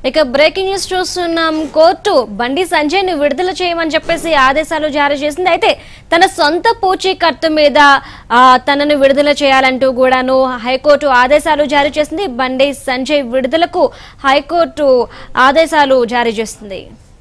ఇక breaking news చూస్తున్నాం court బండి సంజయ్ ను విడుదల చేయమని చెప్పేసి ఆదేశాలు జారీ చేసింది అయితే తన సొంత పూచీకత్తు మీద ఆ, తనను విడుదల చేయాలంటూ కూడాను హైకోర్టు ఆదేశాలు జారీ చేసింది బండి సంజయ్ విడుదలకు హైకోర్టు ఆదేశాలు జారీ చేస్తుంది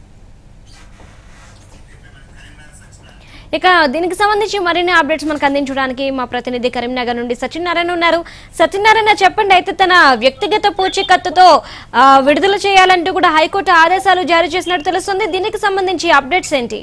ఇక దీనికి సంబంధించి మరిన్ని అప్డేట్స్ మనకు అందించడానికి మా ప్రతినిధి కరీంనగర్ నుండి సత్యనారాయణ ఉన్నారు సత్యనారాయణ చెప్పండి అయితే తన వ్యక్తిగత పూచీకత్తుతో ఆ, విడుదల చేయాలంటూ కూడా హైకోర్టు ఆదేశాలు జారీ చేసినట్టు తెలుస్తుంది దీనికి సంబంధించి అప్డేట్స్ ఏంటి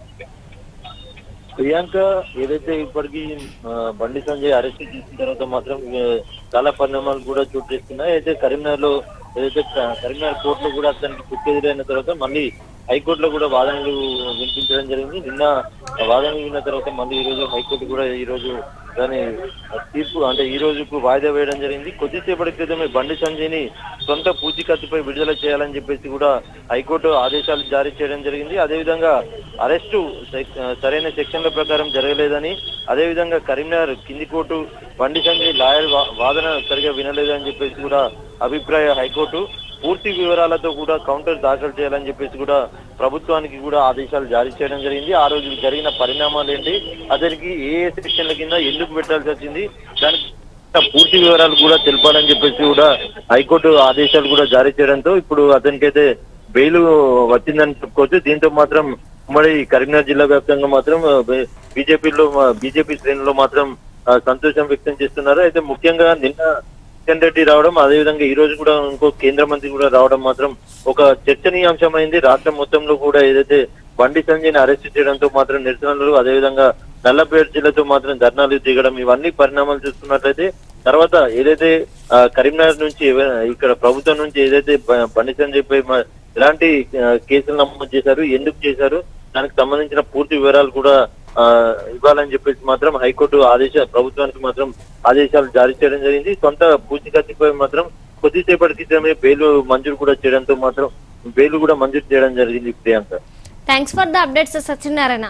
ప్రియాంక ఏదైతే ఇప్పటికీ ఆ, బండి సంజయ్ అరెస్ట్ చేసిన తర్వాత మాత్రం ఆ, చాలా పరిణామాలు కూడా చోటు చేసుకున్నాయి అయితే కరీంనగర్ లో ఏదైతే క- కరీంనగర్ కోర్టులో కూడా అతనికి కుక్కెదిరైన తర్వాత మళ్ళీ హైకోర్టులో కూడా వాదనలు వినిపించడం జరిగింది నిన్న వాదనలు విన్న తర్వాత మళ్ళీ ఈ రోజు హైకోర్టు కూడా ఈ రోజు దాని తీర్పు అంటే ఈ రోజుకు వాయిదా వేయడం జరిగింది కొద్దిసేపటి క్రితమే బండి సంజయ్ ని సొంత పూచీకత్తుపై విడుదల చేయాలని చెప్పేసి కూడా హైకోర్టు ఆదేశాలు జారీ చేయడం జరిగింది అదేవిధంగా అరెస్టు సెక్- సరైన సెక్షన్ల ప్రకారం జరగలేదని అదేవిధంగా కరీంనగర్ కింది కోర్టు బండి సంజయ్ లాయర్ వా- వాదన సరిగా వినలేదని చెప్పేసి కూడా అభిప్రాయ హైకోర్టు పూర్తి వివరాలతో కూడా కౌంటర్ దాఖలు చేయాలని చెప్పేసి కూడా ప్రభుత్వానికి కూడా ఆదేశాలు జారీ చేయడం జరిగింది ఆ రోజు జరిగిన పరిణామాలు ఏంటి అతనికి ఏ ఏ సెక్షన్ల కింద ఎందుకు పెట్టాల్సి వచ్చింది దానికి పూర్తి వివరాలు కూడా తెలపాలని చెప్పేసి కూడా హైకోర్టు ఆదేశాలు కూడా జారీ చేయడంతో ఇప్పుడు అతనికైతే బెయిల్ వచ్చిందని చెప్పుకోవచ్చు దీంతో మాత్రం ఉమ్మడి కరీంనగర్ జిల్లా వ్యాప్తంగా మాత్రం బీజేపీలో బీజేపీ శ్రేణుల్లో మాత్రం ఆ, సంతోషం వ్యక్తం చేస్తున్నారు అయితే ముఖ్యంగా నిన్న కిషన్ రెడ్డి రావడం అదేవిధంగా ఈ రోజు కూడా ఇంకో కేంద్ర మంత్రి కూడా రావడం మాత్రం ఒక చర్చనీయాంశమైంది రాష్ట్రం మొత్తంలో కూడా ఏదైతే బండి సంజయ్ని అరెస్ట్ చేయడంతో మాత్రం నిరసనలు అదేవిధంగా నల్లపేట జిల్లాతో మాత్రం ధర్నాలు దిగడం ఇవన్నీ పరిణామాలు చూస్తున్నట్లయితే తర్వాత ఏదైతే ఆ, కరీంనగర్ నుంచి ఎవ- ఇక్కడ ప్రభుత్వం నుంచి ఏదైతే బ- బండి సంజయ్ పై మ- ఎలాంటి ఆ, కేసులు నమోదు చేశారు ఎందుకు చేశారు దానికి సంబంధించిన పూర్తి వివరాలు కూడా ఆ, ఇవ్వాలని చెప్పేసి మాత్రం హైకోర్టు ఆదేశ ప్రభుత్వానికి మాత్రం ఆదేశాలు జారీ చేయడం జరిగింది సొంత పూచికత్తిపై మాత్రం కొద్దిసేపటి క్రితమే బెయిల్ మంజూరు కూడా చేయడంతో మాత్రం బెయిల్ కూడా మంజూరు చేయడం జరిగింది Priyanka thanks for the updates Satyanarayana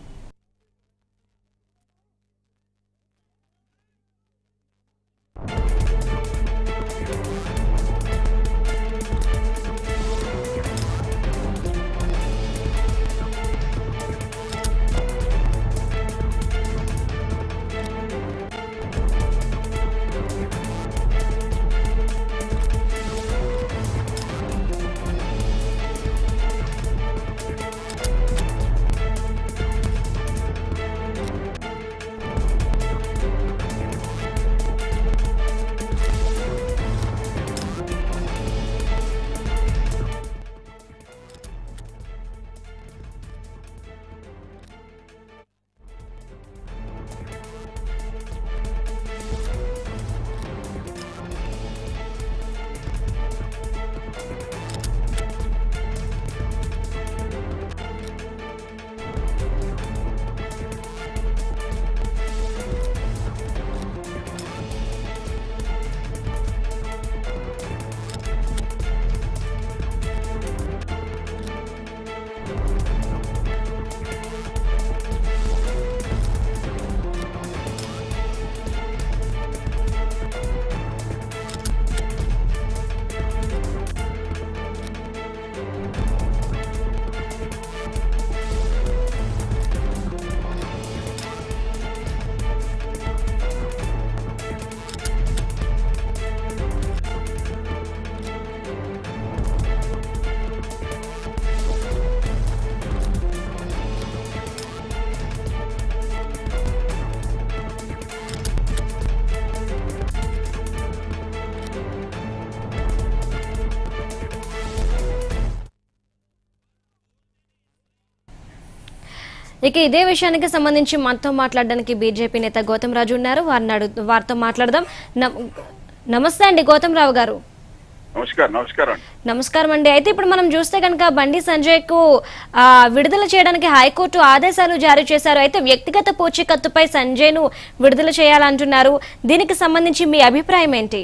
ఇక ఇదే విషయానికి సంబంధించి మనతో మాట్లాడడానికి బీజేపీ నేత గౌతమ్ రాజు ఉన్నారు వారిని అడుగు వారితో మాట్లాడదాం నమ- నమస్తే అండి గౌతమ్ రావు గారు నమస్కారం నమస్కారం అండి నమస్కారం అండి అయితే ఇప్పుడు మనం చూస్తే కనుక బండి సంజయ్ కు ఆ, విడుదల చేయడానికి హైకోర్టు ఆదేశాలు జారీ చేశారు అయితే వ్యక్తిగత పూచీకత్తుపై సంజయ్ ను విడుదల చేయాలంటున్నారు దీనికి సంబంధించి మీ అభిప్రాయం ఏంటి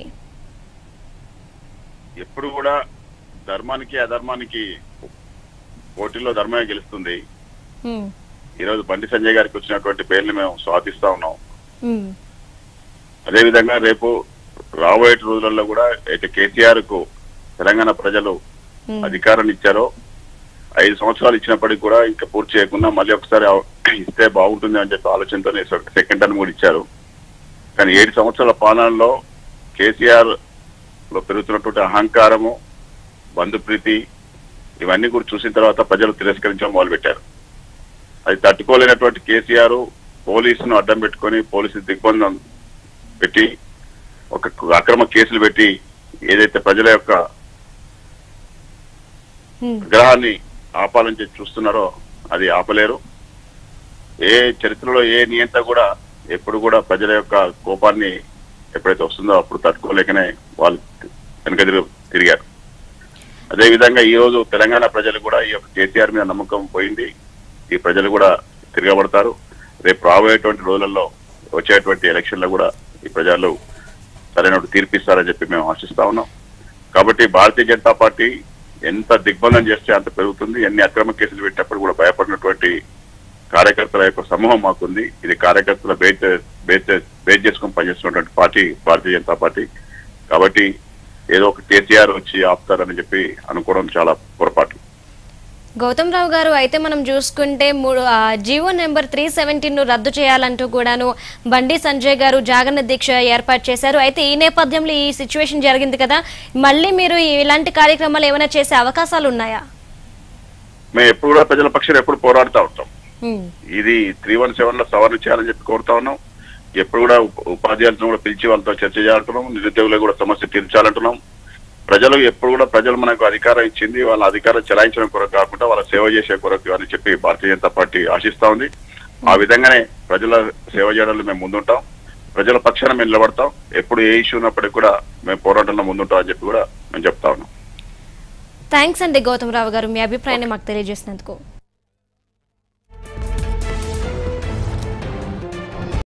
ఎప్పుడు కూడా ధర్మానికి అధర్మానికి పోటీలో ధర్మమే గెలుస్తుంది ఉమ్, ఈ రోజు బండి సంజయ్ గారికి వచ్చినటువంటి పేర్లు మేము స్వాగతిస్తా ఉన్నాం ఉమ్, అదేవిధంగా రేపు రాబోయే రోజులలో కూడా అయితే కేసీఆర్ కు తెలంగాణ ప్రజలు అధికారాన్ని ఇచ్చారో ఐదు సంవత్సరాలు ఇచ్చినప్పటికీ కూడా ఇంకా పూర్తి చేయకుండా మళ్ళీ ఒకసారి అవ- ఇస్తే బాగుంటుంది అని చెప్పి ఆలోచనతోనే సెకండ్ టర్మ్ కూడా ఇచ్చారు కానీ ఏడు సంవత్సరాల పాలనలో కేసీఆర్ లో పెరుగుతున్నటువంటి అహంకారము బంధుప్రీతి ఇవన్నీ కూడా చూసిన తర్వాత ప్రజలు తిరస్కరించడం మొదలుపెట్టారు అది తట్టుకోలేనటువంటి కేసీఆర్ పోలీసును అడ్డం పెట్టుకొని పోలీసు దిగ్బంధం పెట్టి ఒక అక్రమ కేసులు పెట్టి ఏదైతే ప్రజల యొక్క ఉమ్, గ్రహాన్ని ఆపాలని చెప్పి చూస్తున్నారో అది ఆపలేరు ఏ చరిత్రలో ఏ నియంత కూడా ఎప్పుడు కూడా ప్రజల యొక్క కోపాన్ని ఎప్పుడైతే వస్తుందో అప్పుడు తట్టుకోలేకనే వాళ్ళు వెనక తిరుగు- తిరిగారు అదే విధంగా ఈ రోజు తెలంగాణ ప్రజలు కూడా ఈ యొక్క కేసీఆర్ మీద నమ్మకం పోయింది ఈ ప్రజలు కూడా తిరగబడతారు రేపు రాబోయేటువంటి రోజులలో వచ్చేటువంటి ఎలక్షన్లో కూడా ఈ ప్రజలు సరైన తీర్పిస్తారని చెప్పి మేము ఆశిస్తా ఉన్నాం కాబట్టి భారతీయ జనతా పార్టీ ఎంత దిగ్బంధం చేస్తే అంత పెరుగుతుంది ఎన్ని అక్రమ కేసులు పెట్టినప్పుడు కూడా భయపడినటువంటి కార్యకర్తల యొక్క సమూహం మాకుంది ఇది కార్యకర్తల బేస్ బేస్ బేస్ చేసుకుని పనిచేస్తున్నటువంటి పార్టీ భారతీయ జనతా పార్టీ కాబట్టి ఏదో ఒక కేసీఆర్ వచ్చి ఆపుతారని చెప్పి అనుకోవడం చాలా పొరపాటు గౌతమ్ రావు గారు అయితే మనం చూసుకుంటే మూడు ఆ, జీవో నెంబర్ త్రీ ను రద్దు చేయాలంటూ కూడాను బండి సంజయ్ గారు జాగరణ దీక్ష ఏర్పాటు చేశారు అయితే ఈ నేపథ్యంలో ఈ సిచ్యువేషన్ జరిగింది కదా మళ్ళీ మీరు ఇలాంటి కార్యక్రమాలు ఏమైనా చేసే అవకాశాలు ఉన్నాయా మేము ఎప్పుడు కూడా ప్రజల పక్షాన ఎప్పుడు పోరాడుతూ ఉంటాం ఉమ్, ఇది త్రీ వన్ సెవెన్ లో సవరణ చేయాలని చెప్పి కోరుతా ఉన్నాం ఎప్పుడు కూడా ఉప- ఉపాధ్యాయులను కూడా పిలిచి వాళ్ళతో చర్చ చేయాలంటున్నాం నిరుద్యోగులకు కూడా సమస్య తీర్చాలంటున్నాం ప్రజలు ఎప్పుడు కూడా ప్రజలు మనకు అధికారం ఇచ్చింది వాళ్ళ అధికారం చెలాయించడం కొరకు కాకుండా వాళ్ళ సేవ చేసే కొరకు అని చెప్పి భారతీయ జనతా పార్టీ ఆశిస్తా ఉంది ఆ విధంగానే ప్రజల సేవ చేయడంలో మేము ముందుంటాం ప్రజల పక్షాన మేము నిలబడతాం ఎప్పుడు ఏ ఇష్యూ ఉన్నప్పటికీ కూడా మేము పోరాటంలో ముందుంటాం అని చెప్పి కూడా మేము చెప్తా ఉన్నాం థ్యాంక్స్ అండి గౌతమ్ రావు గారు మీ అభిప్రాయాన్ని మాకు తెలియజేసినందుకు